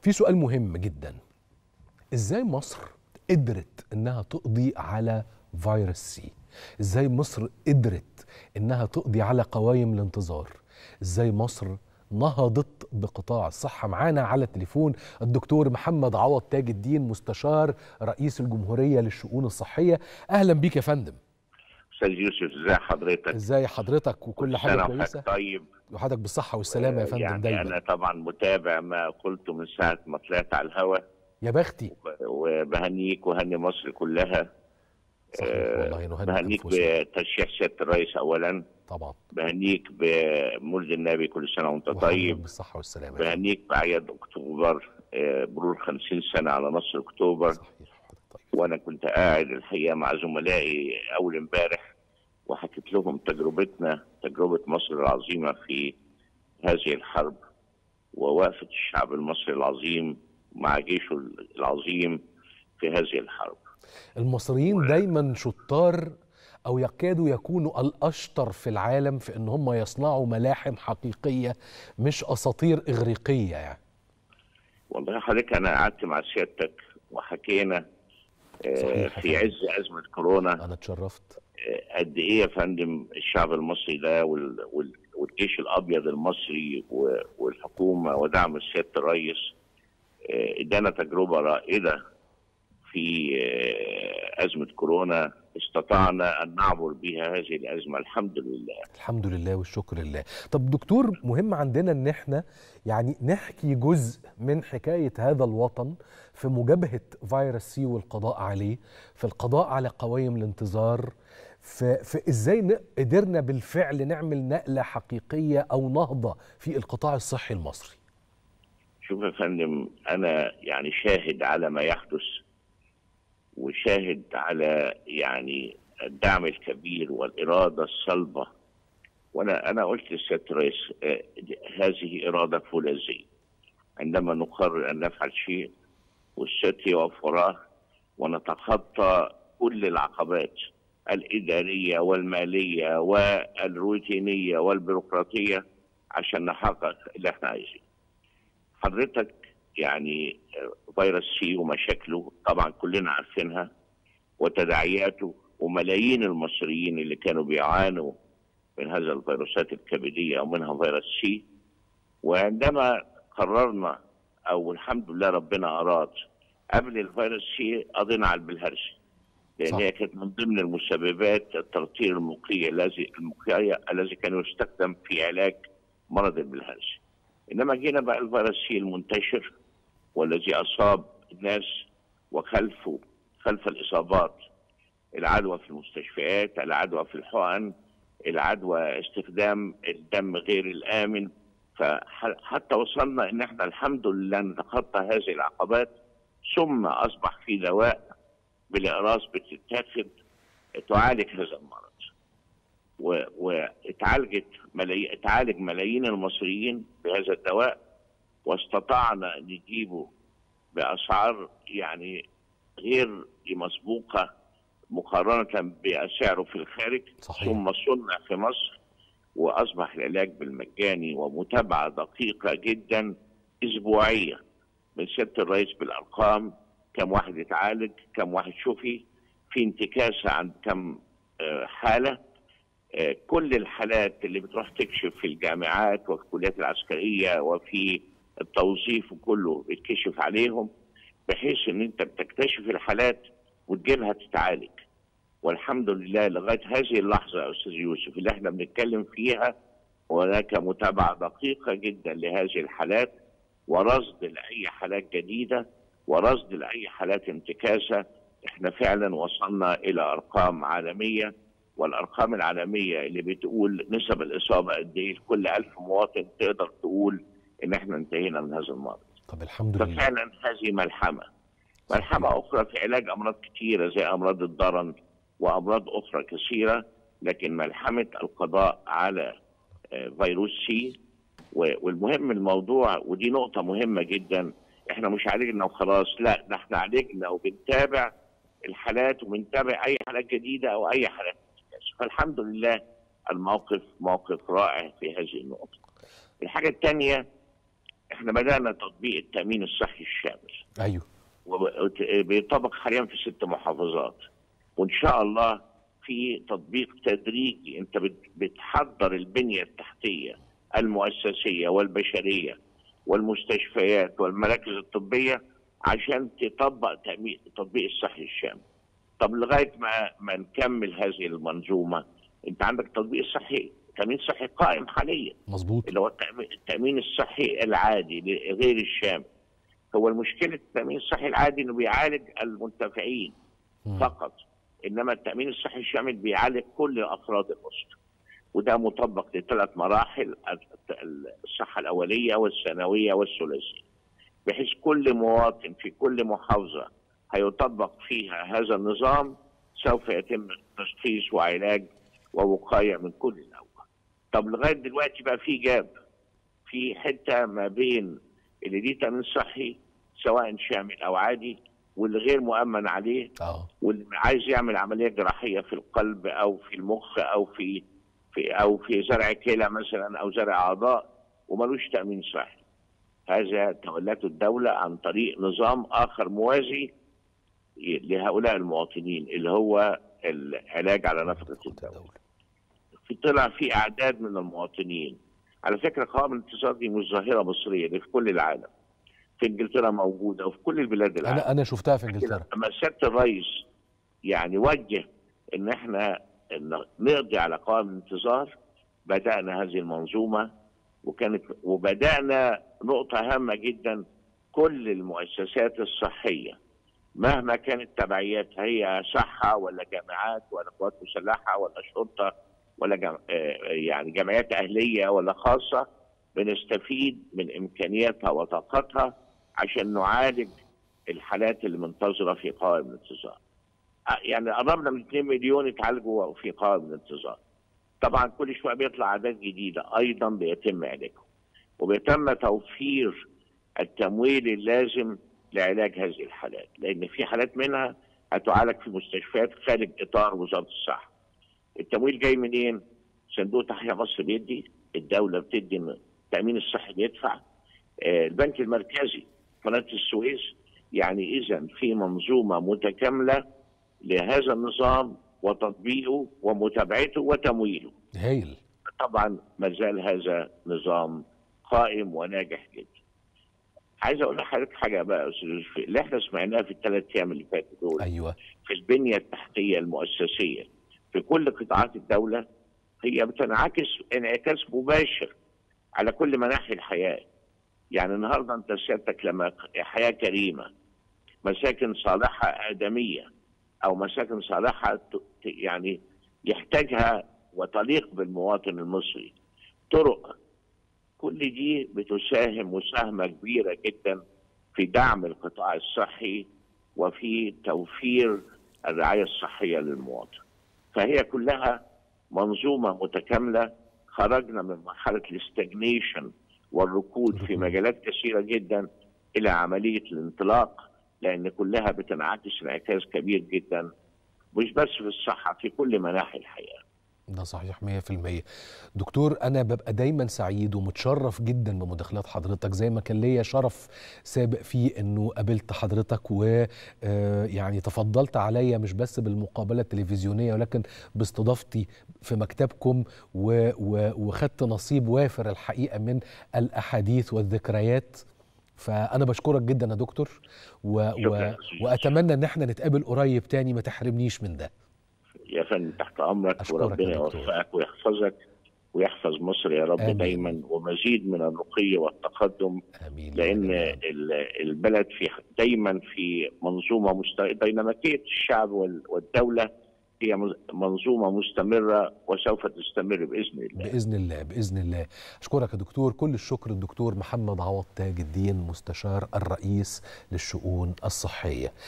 في سؤال مهم جدا ازاي مصر قدرت انها تقضي على فيروس سي ازاي مصر قدرت انها تقضي على قوائم الانتظار ازاي مصر نهضت بقطاع الصحة معانا على التليفون الدكتور محمد عوض تاج الدين مستشار رئيس الجمهورية للشؤون الصحية أهلا بيك يا فندم استاذ يوسف ازي حضرتك ازاي حضرتك وكل حاجة سنة كويسة وحضرتك طيب وحضرتك بالصحة والسلامة يا فندم يعني دايما انا طبعا متابع ما قلته من ساعه ما طلعت على الهواء يا بختي وبهنيك وهني مصر كلها صحيح آه، والله نهنئ بهنيك أنفسنا. بترشيح سياده الرئيس اولا طبعا بهنيك بمولد النبي كل سنه وانت وحضرتك طيب بالصحة والسلامة يا فندم. بهنيك باعياد اكتوبر آه، مرور 50 سنه على نصر اكتوبر صحيح حضرتك طيب وانا كنت قاعد الحقيقه مع زملائي اول امبارح وحكيت لهم تجربتنا تجربه مصر العظيمه في هذه الحرب ووقفه الشعب المصري العظيم مع جيشه العظيم في هذه الحرب المصريين دايما شطار او يكادوا يكونوا الاشطر في العالم في ان هم يصنعوا ملاحم حقيقيه مش اساطير اغريقيه يعني والله حضرتك انا قعدت مع سيادتك وحكينا آه، صحيح في يا عز ازمه كورونا انا اتشرفت آه، قد ايه يا فندم الشعب المصري ده وال- وال- والجيش الابيض المصري و- والحكومه ودعم سياده الرئيس آه، ادانا تجربه رائده في آه، ازمه كورونا استطعنا ان نعبر بها هذه الازمه الحمد لله الحمد لله والشكر لله طب دكتور مهم عندنا ان احنا يعني نحكي جزء من حكايه هذا الوطن في مجابهه فيروس سي والقضاء عليه في القضاء على قوائم الانتظار في, في ازاي ن- قدرنا بالفعل نعمل نقله حقيقيه او نهضه في القطاع الصحي المصري شوف يا فندم انا يعني شاهد على ما يحدث وشاهد على يعني الدعم الكبير والاراده الصلبه وانا انا قلت للسيد الرئيس آه، هذه اراده فولاذيه عندما نقرر ان نفعل شيء والست يقف وراه ونتخطى كل العقبات الاداريه والماليه والروتينيه والبيروقراطيه عشان نحقق اللي احنا عايزينه. حضرتك يعني آه، فيروس سي ومشاكله طبعا كلنا عارفينها وتداعياته وملايين المصريين اللي كانوا بيعانوا من هذا الفيروسات الكبديه او منها فيروس سي وعندما قررنا او الحمد لله ربنا اراد قبل الفيروس سي قضينا على البلهارسي لان صح. هي كانت من ضمن المسببات الترطير المقية الذي المقية الذي كان يستخدم في علاج مرض البلهارسي انما جينا بقى الفيروس سي المنتشر والذي اصاب الناس وخلفه خلف الاصابات العدوى في المستشفيات العدوى في الحقن العدوى استخدام الدم غير الامن فحتى وصلنا ان احنا الحمد لله نتخطى هذه العقبات ثم اصبح في دواء بالاقراص بتتاخد تعالج هذا المرض و- واتعالجت ملايين اتعالج ملايين المصريين بهذا الدواء واستطعنا نجيبه باسعار يعني غير مسبوقه مقارنه بسعره في الخارج صحيح. ثم صنع في مصر واصبح العلاج بالمجاني ومتابعه دقيقه جدا اسبوعيه من سياده الرئيس بالارقام كم واحد اتعالج كم واحد شفي في انتكاسه عند كم آه، حاله آه، كل الحالات اللي بتروح تكشف في الجامعات وفي الكليات العسكريه وفي التوظيف وكله بيتكشف عليهم بحيث ان انت بتكتشف الحالات وتجيبها تتعالج والحمد لله لغايه هذه اللحظه يا استاذ يوسف اللي احنا بنتكلم فيها هناك متابعه دقيقه جدا لهذه الحالات ورصد لاي حالات جديده ورصد لاي حالات انتكاسه احنا فعلا وصلنا الى ارقام عالميه والارقام العالميه اللي بتقول نسب الاصابه قد ايه لكل 1000 مواطن تقدر تقول ان احنا انتهينا من هذا المرض طب الحمد لله ففعلا هذه ملحمه ملحمه اخرى في علاج امراض كثيره زي امراض الضرن وامراض اخرى كثيره لكن ملحمه القضاء على آه، فيروس سي و- والمهم الموضوع ودي نقطه مهمه جدا احنا مش عالجنا وخلاص لا ده احنا عالجنا وبنتابع الحالات وبنتابع اي حالات جديده او اي حالات انتكاسة. فالحمد لله الموقف موقف رائع في هذه النقطه. الحاجه الثانيه احنا بدانا تطبيق التامين الصحي الشامل ايوه وبيطبق حاليا في ست محافظات وان شاء الله في تطبيق تدريجي انت بت- بتحضر البنيه التحتيه المؤسسيه والبشريه والمستشفيات والمراكز الطبيه عشان تطبق تأمين تطبيق الصحي الشامل. طب لغايه ما ما نكمل هذه المنظومه انت عندك تطبيق صحي تامين صحي قائم حاليا مظبوط اللي هو التأمين- التامين الصحي العادي غير الشامل. هو المشكله التامين الصحي العادي انه بيعالج المنتفعين مم. فقط انما التامين الصحي الشامل بيعالج كل افراد الاسره وده مطبق لثلاث مراحل الصحه الاوليه والثانويه والثلاثيه بحيث كل مواطن في كل محافظه هيطبق فيها هذا النظام سوف يتم تشخيص وعلاج ووقايه من كل الاوجه. طب لغايه دلوقتي بقى في جاب في حته ما بين اللي ليه تامين صحي سواء شامل او عادي واللي غير مؤمن عليه اه واللي عايز يعمل عمليه جراحيه في القلب او في المخ او في في او في زرع كلى مثلا او زرع اعضاء وملوش تامين صحي. هذا تولته الدوله عن طريق نظام اخر موازي لهؤلاء المواطنين اللي هو العلاج على نفقه الدوله. الدولة. في طلع في اعداد من المواطنين على فكره قوائم الانتصار دي مش ظاهره مصريه دي في كل العالم. في انجلترا موجوده وفي كل البلاد العالم. انا انا شفتها في انجلترا لما سياده الرئيس يعني وجه ان احنا إن نقضي على قوائم الانتظار بدانا هذه المنظومه وكانت وبدانا نقطه هامه جدا كل المؤسسات الصحيه مهما كانت تبعياتها هي صحه ولا جامعات ولا قوات مسلحه ولا شرطه ولا جم... آه، يعني جمعيات اهليه ولا خاصه بنستفيد من امكانياتها وطاقتها عشان نعالج الحالات اللي منتظره في قوائم الانتظار. آه، يعني قربنا من 2 مليون يتعالجوا في قوائم الانتظار. طبعا كل شويه بيطلع اعداد جديده ايضا بيتم علاجهم. وبيتم توفير التمويل اللازم لعلاج هذه الحالات، لان في حالات منها هتعالج في مستشفيات خارج اطار وزاره الصحه. التمويل جاي منين؟ صندوق تحيا مصر بيدي، الدوله بتدي التامين الصحي بيدفع، آه، البنك المركزي قناه السويس يعني اذا في منظومه متكامله لهذا النظام وتطبيقه ومتابعته وتمويله. هايل طبعا ما زال هذا نظام قائم وناجح جدا. عايز اقول لحضرتك حاجه بقى يا استاذ يوسف، اللي احنا سمعناه في الثلاث ايام اللي فاتوا دول ايوه في البنيه التحتيه المؤسسيه في كل قطاعات الدوله هي بتنعكس انعكاس مباشر على كل مناحي الحياه. يعني النهارده انت سيادتك لما حياه كريمه مساكن صالحه ادميه او مساكن صالحه ت- ت- يعني يحتاجها وتليق بالمواطن المصري طرق كل دي بتساهم مساهمه كبيره جدا في دعم القطاع الصحي وفي توفير الرعايه الصحيه للمواطن. فهي كلها منظومه متكامله خرجنا من مرحله الاستجنيشن والركود في مجالات كثيره جدا الى عمليه الانطلاق لان كلها بتنعكس انعكاس كبير جدا مش بس في الصحه في كل مناحي الحياه. ده صحيح 100% دكتور انا ببقى دايما سعيد ومتشرف جدا بمداخلات حضرتك زي ما كان ليا شرف سابق فيه انه قابلت حضرتك ويعني تفضلت عليا مش بس بالمقابله التلفزيونيه ولكن باستضافتي في مكتبكم و- و- وخدت نصيب وافر الحقيقه من الاحاديث والذكريات فانا بشكرك جدا يا دكتور و... و... شكراً. واتمنى ان احنا نتقابل قريب تاني ما تحرمنيش من ده يا فندم تحت امرك أشكرك وربنا يا دكتور. يوفقك ويحفظك ويحفظ مصر يا رب آمين. دايما ومزيد من الرقي والتقدم امين يا لان رب العالمين. ال- البلد في دايما في منظومه مست... ديناميكيه الشعب وال- والدوله هي مز- منظومه مستمره وسوف تستمر باذن الله باذن الله باذن الله اشكرك يا دكتور كل الشكر الدكتور محمد عوض تاج الدين مستشار الرئيس للشؤون الصحيه